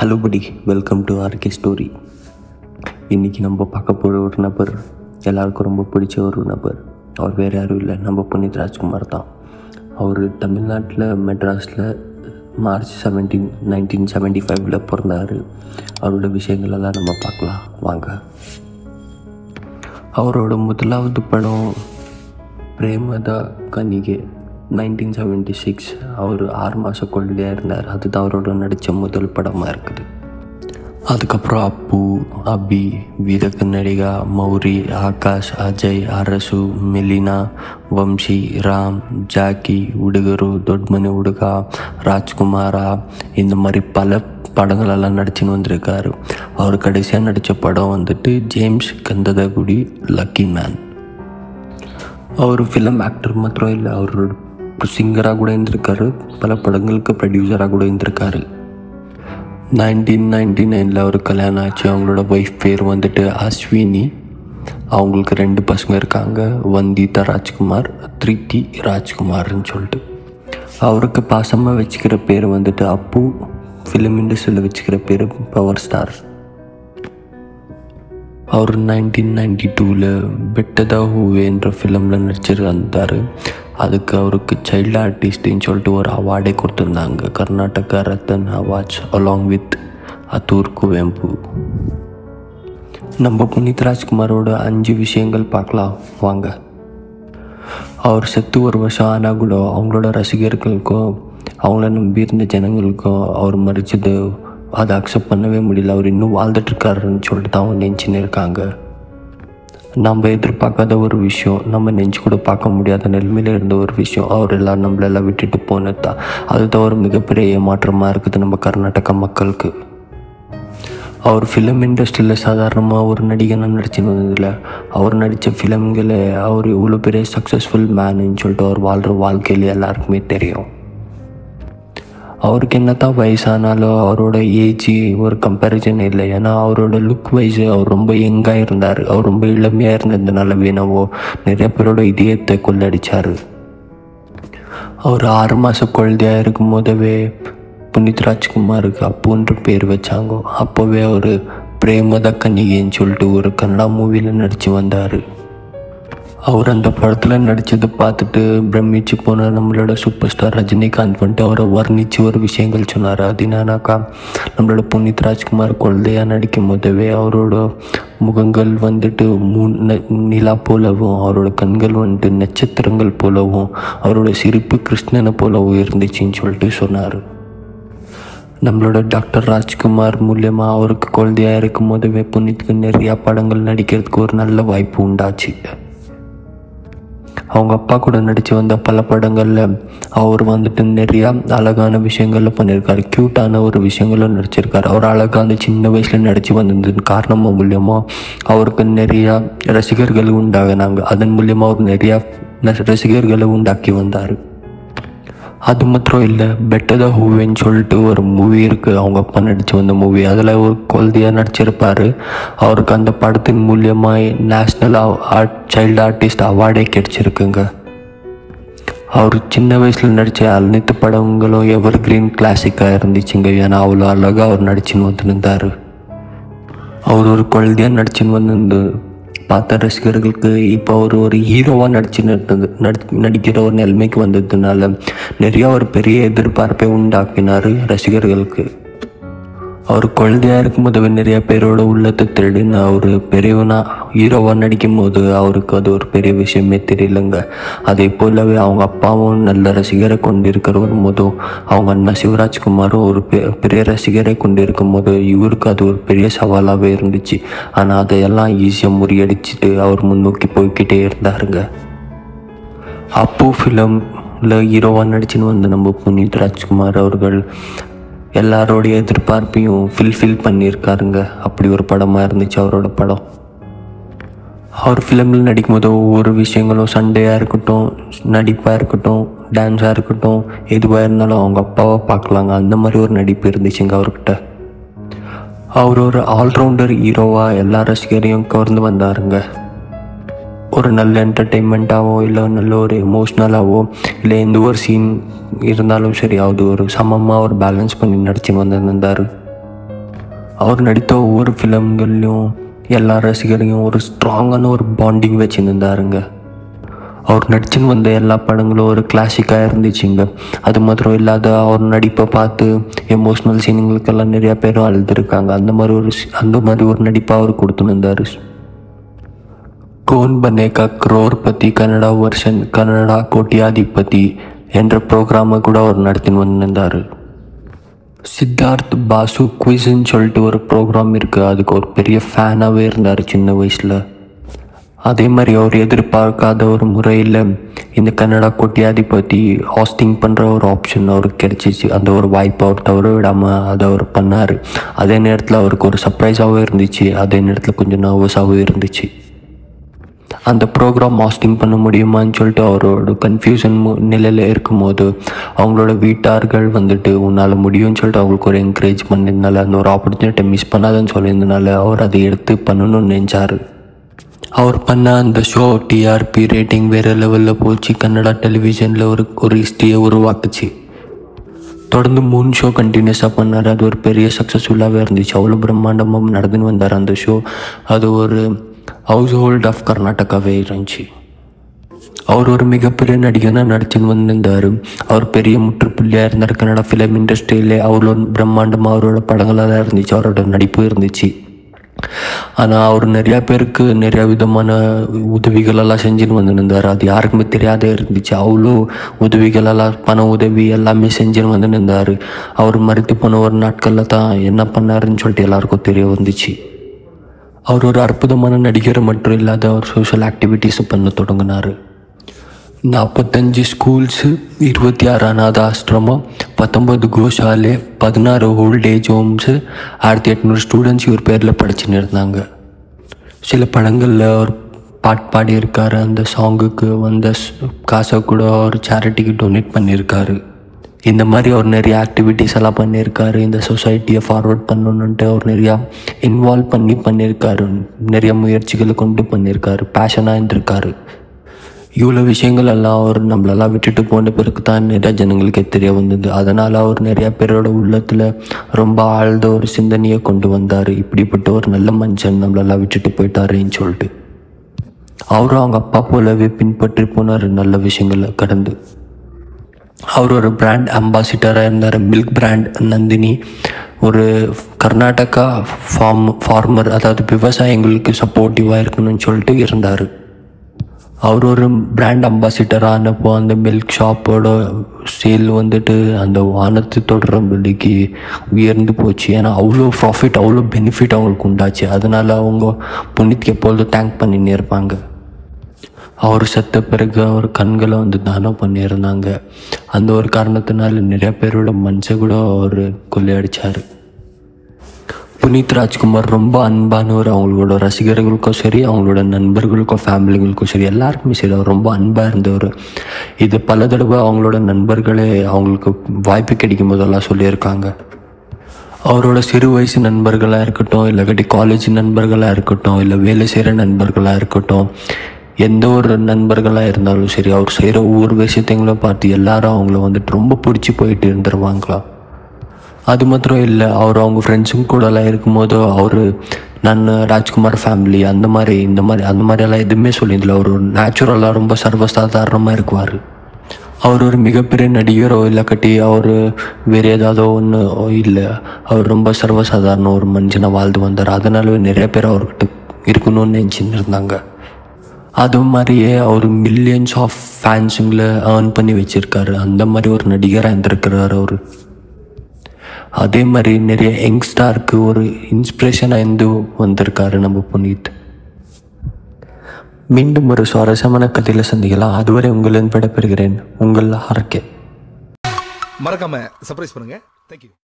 hello படி welcome to RK story இன்றைக்கி நம்ம பார்க்க போகிற ஒரு நபர் எல்லாருக்கும் ரொம்ப பிடிச்ச ஒரு நபர் அவர் வேறு யாரும் இல்லை நம்ம புனித் ராஜ்குமார் தான் அவர் தமிழ்நாட்டில் மெட்ராஸில் மார்ச் செவன்டீன் நைன்டீன் செவன்ட்டி ஃபைவ்ல பிறந்தார் அவரோட விஷயங்கள் எல்லாம் நம்ம பார்க்கலாம் வாங்க அவரோட முதலாவது படம் பிரேமதா கன்னிகை நைன்டீன் செவன்ட்டி சிக்ஸ் அவர் ஆறு மாத குழந்தையாக இருந்தார் அதுதான் அவரோட நடித்த முதல் படமாக இருக்குது அதுக்கப்புறம் அப்பு அபி வீர கன்னடிகா மௌரி ஆகாஷ் அஜய் அரசு மெலினா வம்சி ராம் ஜாக்கி உடுகரு தொட்மனி உடுகா ராஜ்குமாரா இந்த மாதிரி பல படங்களெல்லாம் நடிச்சுன்னு வந்திருக்காரு அவர் கடைசியாக நடித்த படம் வந்துட்டு ஜேம்ஸ் கந்ததகுடி லக்கி மேன் அவர் ஃபிலிம் ஆக்டர் மாத்திரம் இல்லை அவர் சிங்கராக கூட இருந்திருக்காரு பல படங்களுக்கு ப்ரொடியூசராக கூட இருந்திருக்காரு நைன்டீன் நைன்டி நைனில் அவர் கல்யாணம் ஆச்சு அவங்களோட ஒய்ஃப் பேர் வந்துட்டு அஸ்வினி அவங்களுக்கு ரெண்டு பசங்க இருக்காங்க வந்திதா ராஜ்குமார் த்ரித்தி ராஜ்குமார்னு சொல்லிட்டு அவருக்கு பாசமாக வச்சுக்கிற பேர் வந்துட்டு அப்பு ஃபிலிம் இண்டஸ்ட்ரியில் வச்சுக்கிற பேர் பவர் ஸ்டார் அவர் நைன்டீன் நைன்டி டூவில் பெட்டதா ஹூவே என்ற ஃபிலிமில் நடிச்சிருந்தார் அதுக்கு அவருக்கு சைல்டு ஆர்டிஸ்ட்னு சொல்லிட்டு ஒரு அவார்டே கொடுத்துருந்தாங்க Karnataka Ratna awards along with அத்தூர் குவேம்பு நம்ம புனித் ராஜ்குமாரோட அஞ்சு விஷயங்கள் பார்க்கலாம் வாங்க அவர் செத்து ஒரு வருஷம் ஆனால் கூட அவங்களோட ரசிகர்களுக்கும் அவங்கள நம்பி இருந்த ஜனங்களுக்கும் அவர் மறிச்சது அதை அக்செப்ட் பண்ணவே முடியல அவர் இன்னும் வாழ்ந்துட்டுருக்காருன்னு சொல்லிட்டு தான் அவங்க நினச்சின்னு இருக்காங்க நம்ம எதிர்பார்க்காத ஒரு விஷயம் நம்ம நெஞ்சு கூட பார்க்க முடியாத நிலைமையில் இருந்த ஒரு விஷயம் அவர் எல்லாம் நம்மளெல்லாம் விட்டுட்டு போனது தான் அதுதான் ஒரு மிகப்பெரிய ஏமாற்றமாக இருக்குது நம்ம கர்நாடகா மக்களுக்கு அவர் ஃபிலிம் இண்டஸ்ட்ரியில் சாதாரணமாக ஒரு நடிகனாக நடிச்சுன்னு வந்ததில்ல அவர் நடித்த ஃபிலிம்களை அவர் இவ்வளோ பெரிய சக்ஸஸ்ஃபுல் மேனுன்னு சொல்லிட்டு அவர் வாழ்கிற வாழ்க்கையில் எல்லாருக்குமே தெரியும் அவருக்கு என்ன தான் வயசானாலும் அவரோட ஏஜ் ஒரு கம்பேரிசன் இல்லை ஏன்னா அவரோட லுக் வைஸ் அவர் ரொம்ப யங்காக இருந்தார் அவர் ரொம்ப இளமையாக இருந்ததுனால வேணவோ நிறைய பேரோட இதயத்தை கொள்ளடிச்சார் அவர் ஆறு மாத குழந்தையாக இருக்கும் போதவே புனித் ராஜ்குமாருக்கு அப்புன்ற பேர் வச்சாங்க அப்போவே அவர் பிரேமத கன்னிகைன்னு சொல்லிட்டு ஒரு கன்னடா மூவியில் நடித்து வந்தார் அவர் அந்த படத்தில் நடித்ததை பார்த்துட்டு பிரமிச்சு போன நம்மளோட சூப்பர் ஸ்டார் ரஜினிகாந்த் வந்துட்டு அவரை வர்ணித்து ஒரு விஷயங்கள் சொன்னார் அது என்னன்னாக்கா நம்மளோட புனித் ராஜ்குமார் குழந்தையாக நடிக்கும் போதவே அவரோட முகங்கள் வந்துட்டு மூ நிலா போலவும் அவரோட கண்கள் வந்துட்டு நட்சத்திரங்கள் போலவும் அவரோட சிரிப்பு கிருஷ்ணனை போலவும் இருந்துச்சுன்னு சொல்லிட்டு சொன்னார் நம்மளோட டாக்டர் ராஜ்குமார் மூலியமாக அவருக்கு குழந்தையாக இருக்கும் போதவே புனித்துக்கு நிறையா படங்கள் நடிக்கிறதுக்கு ஒரு நல்ல வாய்ப்பு உண்டாச்சு அவங்க அப்பா கூட நடித்து வந்த பல படங்களில் அவர் வந்துட்டு நிறையா அழகான விஷயங்களில் பண்ணியிருக்காரு க்யூட்டான ஒரு விஷயங்களும் நடிச்சிருக்காரு அவர் அழகாக அந்த சின்ன வயசில் நடித்து வந்தது காரணம் மூலியமாக அவருக்கு நிறையா ரசிகர்கள் உண்டாகினாங்க அதன் மூலியமாக அவர் நிறையா ரசிகர்களை உண்டாக்கி வந்தார் அது மாத்திரம் இல்லை பெட்டர் த ஹூவேன்னு சொல்லிட்டு ஒரு மூவி இருக்குது அவங்க அப்பா நடித்து வந்த மூவி அதில் ஒரு குழந்தையாக நடிச்சிருப்பார் அவருக்கு அந்த படத்தின் மூலியமாக நேஷ்னல் ஆர்ட் சைல்டு ஆர்டிஸ்ட் அவார்டே கிடச்சிருக்குங்க அவர் சின்ன வயசில் நடித்த அனைத்து படங்களும் எவர் கிரீன் கிளாசிக்காக இருந்துச்சுங்க ஏன்னா அவ்வளோ அழகாக அவர் நடிச்சுன்னு வந்துருந்தார் அவர் ஒரு குழந்தையாக நடிச்சுன்னு வந்து பார்த்த ரசிகர்களுக்கு இப்போ அவர் ஒரு ஹீரோவாக நடிச்சுன்னு இருந்தது நடி நடிக்கிற ஒரு நிலைமைக்கு வந்ததுனால நிறையா ஒரு பெரிய எதிர்பார்ப்பை உண்டாக்கினார் ரசிகர்களுக்கு அவர் குழந்தையாக இருக்கும்போது நிறைய பேரோட உள்ளத்தை திருடின்னு அவர் பெரியவனா ஹீரோவாக நடிக்கும் போது அவருக்கு அது ஒரு பெரிய விஷயமே தெரியலங்க அதே போலவே அவங்க அப்பாவும் நல்ல ரசிகரை கொண்டு இருக்கிற போதும் அவங்க அண்ணா சிவராஜ்குமாரும் ஒரு பெரிய ரசிகரை கொண்டு இருக்கும் போது இவருக்கு அது ஒரு பெரிய சவாலாகவே இருந்துச்சு ஆனால் அதையெல்லாம் ஈஸியாக முறியடிச்சிட்டு அவர் முன்னோக்கி போய்கிட்டே இருந்தாருங்க அப்பு ஃபிலிமில் ஹீரோவாக நடிச்சுன்னு வந்து நம்ம புனித் ராஜ்குமார் அவர்கள் எல்லாரோடைய எதிர்பார்ப்பையும் ஃபில்ஃபில் பண்ணியிருக்காருங்க அப்படி ஒரு படமாக இருந்துச்சு அவரோட படம் அவர் ஃபிலிமில் நடிக்கும் போது ஒவ்வொரு விஷயங்களும் சண்டையாக இருக்கட்டும் நடிப்பாக இருக்கட்டும் டான்ஸாக இருக்கட்டும் எதுவாக இருந்தாலும் அவங்க அப்பாவை பார்க்கலாங்க அந்த மாதிரி ஒரு நடிப்பு இருந்துச்சுங்க அவர்கிட்ட அவர் ஒரு ஆல்ரவுண்டர் ஹீரோவாக எல்லா ரசிகரையும் கவர்ந்து வந்தாருங்க ஒரு நல்ல என்டர்டெயின்மெண்ட்டாகவோ இல்லை நல்ல ஒரு எமோஷ்னலாகவோ இல்லை எந்த ஒரு சீன் இருந்தாலும் சரி அது ஒரு சமமாக ஒரு பேலன்ஸ் பண்ணி நடிச்சுன்னு வந்திருந்தார் அவர் நடித்த ஒவ்வொரு ஃபிலிம்கள்லையும் எல்லா ரசிகரையும் ஒரு ஸ்ட்ராங்கான ஒரு பாண்டிங் வச்சுருந்தாருங்க அவர் நடிச்சுன்னு வந்த எல்லா படங்களும் ஒரு கிளாசிக்காக இருந்துச்சுங்க அது மாத்திரம் இல்லாத அவர் நடிப்பை பார்த்து எமோஷ்னல் சீனுங்களுக்கெல்லாம் நிறையா பேரும் அழுதுருக்காங்க அந்த மாதிரி ஒரு சி- அந்த மாதிரி ஒரு நடிப்பை அவர் கொடுத்துன்னு இருந்தார் கோன் பனேகா பற்றி கன்னடா வெர்ஷன் கன்னடா கோட்டியாதிபதி என்ற ப்ரோக்ராமை கூட அவர் நடத்தின்னு வந்திருந்தார் சித்தார்த் பாசு குவிஸ்ன்னு சொல்லிட்டு ஒரு ப்ரோக்ராம் இருக்குது அதுக்கு ஒரு பெரிய ஃபேனாகவே இருந்தார் சின்ன வயசில் அதே மாதிரி அவர் எதிர்பார்க்காத ஒரு முறையில் இந்த கன்னடா கோட்டியாதிபதி ஹாஸ்டிங் பண்ணுற ஒரு ஆப்ஷன் அவருக்கு கிடைச்சிச்சு அந்த ஒரு வாய்ப்பை அவர் தவற விடாமல் அதை அவர் பண்ணார் அதே நேரத்தில் அவருக்கு ஒரு சர்ப்ரைஸாகவும் இருந்துச்சு அதே நேரத்தில் கொஞ்சம் நர்வஸாகவும் இருந்துச்சு அந்த ப்ரோக்ராம் மாஸ்டிங் பண்ண முடியுமான்னு சொல்லிட்டு அவரோட கன்ஃபியூஷன் நிலையில் இருக்கும்போது அவங்களோட வீட்டார்கள் வந்துட்டு உன்னால் முடியும்னு சொல்லிட்டு அவங்களுக்கு ஒரு என்கரேஜ் பண்ணியிருந்தால அந்த ஒரு ஆப்பர்ச்சுனிட்டி மிஸ் பண்ணாதன்னு சொல்லியிருந்தனால அவர் அதை எடுத்து பண்ணணும்னு நினச்சாரு அவர் பண்ண அந்த ஷோ டிஆர்பி ரேட்டிங் வேறு லெவலில் போச்சு கன்னடா டெலிவிஷனில் ஒரு ஒரு ஹிஸ்ட்ரியை உருவாக்குச்சு தொடர்ந்து மூணு ஷோ கண்டினியூஸாக பண்ணார் அது ஒரு பெரிய சக்ஸஸ்ஃபுல்லாகவே இருந்துச்சு அவ்வளோ பிரம்மாண்டமாக நடந்துன்னு வந்தார் அந்த ஷோ அது ஒரு ஹவுஸ் ஹோல்ட் ஆஃப் கர்நாடகாவே இருந்துச்சு அவர் ஒரு மிகப்பெரிய நடிகனாக நடிச்சுன்னு வந்திருந்தார் அவர் பெரிய முற்றுப்புள்ளியாக இருந்தார் கன்னடா ஃபிலிம் இண்டஸ்ட்ரியிலே அவ்வளோ பிரம்மாண்டமாக அவரோட படங்களாக தான் இருந்துச்சு அவரோட நடிப்பு இருந்துச்சு ஆனால் அவர் நிறையா பேருக்கு நிறையா விதமான உதவிகளெல்லாம் செஞ்சுன்னு வந்துருந்தார் அது யாருக்குமே தெரியாத இருந்துச்சு அவ்வளோ உதவிகளெல்லாம் பண உதவி எல்லாமே செஞ்சுன்னு வந்துன்னு இருந்தார் அவர் மறித்து போன ஒரு நாட்களில் தான் என்ன பண்ணாருன்னு சொல்லிட்டு எல்லாருக்கும் தெரிய வந்துச்சு அவர் ஒரு அற்புதமான நடிகர் மட்டும் இல்லாத அவர் சோஷியல் ஆக்டிவிட்டீஸும் பண்ண தொடங்கினார் நாற்பத்தஞ்சு ஸ்கூல்ஸு இருபத்தி ஆறு அநாத ஆசிரமம் பத்தொம்பது கோஷாலே பதினாறு ஓல்ட் ஏஜ் ஹோம்ஸு ஆயிரத்தி எட்நூறு ஸ்டூடெண்ட்ஸ் இவர் பேரில் படிச்சுன்னு இருந்தாங்க சில படங்களில் அவர் பாட்டு பாடியிருக்காரு அந்த சாங்குக்கு வந்த ஸ்- காசை கூட அவர் சேரிட்டிக்கு டொனேட் பண்ணியிருக்காரு இந்த மாதிரி அவர் நிறைய ஆக்டிவிட்டீஸ் எல்லாம் பண்ணியிருக்காரு இந்த சொசைட்டியை ஃபார்வர்ட் பண்ணணுன்ட்டு அவர் நிறையா இன்வால்வ் பண்ணி பண்ணியிருக்காரு நிறைய முயற்சிகளை கொண்டு பண்ணியிருக்காரு பேஷனாக இருந்திருக்காரு இவ்வளோ விஷயங்கள் எல்லாம் அவர் நம்மளெல்லாம் விட்டுட்டு போன பிறகு தான் நிறைய ஜனங்களுக்கே தெரிய வந்தது அதனால் அவர் நிறைய பேரோட உள்ளத்தில் ரொம்ப ஆழ்ந்த ஒரு சிந்தனையை கொண்டு வந்தார் இப்படிப்பட்ட ஒரு நல்ல மனுஷன் நம்மளெல்லாம் விட்டுட்டு போயிட்டாருன்னு சொல்லிட்டு அவரும் அவங்க அப்பா போலவே பின்பற்றி போனார் நல்ல விஷயங்களை கடந்து அவர் ஒரு பிராண்ட் அம்பாசிடராக இருந்தார் மில்க் பிராண்ட் நந்தினி ஒரு கர்நாடகா ஃபார்ம் ஃபார்மர் அதாவது விவசாயிங்களுக்கு சப்போர்ட்டிவாக இருக்கணும்னு சொல்லிட்டு இருந்தார் அவர் ஒரு பிராண்ட் அம்பாசிடர் ஆனப்போ அந்த மில்க் ஷாப்போட சேல் வந்துட்டு அந்த வானத்து தொடரம்படிக்கு உயர்ந்து போச்சு ஏன்னா அவ்வளோ ப்ராஃபிட் அவ்வளோ பெனிஃபிட் அவங்களுக்கு உண்டாச்சு அதனால அவங்க புண்ணியத்துக்கு எப்பொழுதும் தேங்க் பண்ணினே இருப்பாங்க அவர் செத்த பிறகு அவர் கண்களை வந்து தானம் பண்ணியிருந்தாங்க அந்த ஒரு காரணத்தினால நிறைய பேரோட மனசை கூட அவர் கொள்ளையடிச்சார் புனித் ராஜ்குமார் ரொம்ப அன்பானவர் அவங்களோட ரசிகர்களுக்கும் சரி அவங்களோட நண்பர்களுக்கும் ஃபேமிலிகளுக்கும் சரி எல்லாருக்குமே சரி அவர் ரொம்ப அன்பாக இருந்தவர் இது பல தடவை அவங்களோட நண்பர்களே அவங்களுக்கு வாய்ப்பு கிடைக்கும் போதெல்லாம் சொல்லியிருக்காங்க அவரோட சிறு வயசு நண்பர்களாக இருக்கட்டும் இல்லாட்டி காலேஜ் நண்பர்களாக இருக்கட்டும் இல்லை வேலை செய்கிற நண்பர்களாக இருக்கட்டும் எந்த ஒரு நண்பர்களாக இருந்தாலும் சரி அவர் செய்கிற ஒவ்வொரு விஷயத்தைங்களும் பார்த்து எல்லாரும் அவங்கள வந்துட்டு ரொம்ப பிடிச்சி போயிட்டு இருந்துருவாங்களாம் அது மாத்திரம் இல்லை அவர் அவங்க ஃப்ரெண்ட்ஸுங்க கூடலாம் இருக்கும்போது அவர் நான் ராஜ்குமார் ஃபேமிலி அந்த மாதிரி இந்த மாதிரி அந்த மாதிரியெல்லாம் எதுவுமே சொல்லியிருந்தில்ல அவர் ஒரு நேச்சுரலாக ரொம்ப சர்வசாதாரணமாக இருக்குவார் அவர் ஒரு மிகப்பெரிய நடிகரோ இல்லை கட்டி அவர் வேறு ஏதாவது ஒன்று இல்லை அவர் ரொம்ப சர்வசாதாரண ஒரு மனுஷனாக வாழ்ந்து வந்தார் அதனாலவே நிறைய பேர் அவர்கிட்ட இருக்கணும்னு நினச்சின்னு இருந்தாங்க அது மாதிரியே அவர் மில்லியன்ஸ் ஆஃப் ஃபேன்ஸுங்களை ஏர்ன் பண்ணி வச்சுருக்காரு அந்த மாதிரி ஒரு நடிகராக இருந்திருக்கிறார் அவர் அதே மாதிரி நிறைய யங்ஸ்டாருக்கு ஒரு இன்ஸ்பிரேஷனாக இருந்து வந்திருக்காரு நம்ம புனித் மீண்டும் ஒரு சுவாரஸ்யமான கதையில் சந்திக்கலாம் அதுவரை உங்களின் விடைபெறுகிறேன் உங்கள் ஆர்கே மறக்காம சர்ப்ரைஸ் பண்ணுங்க தேங்க்யூ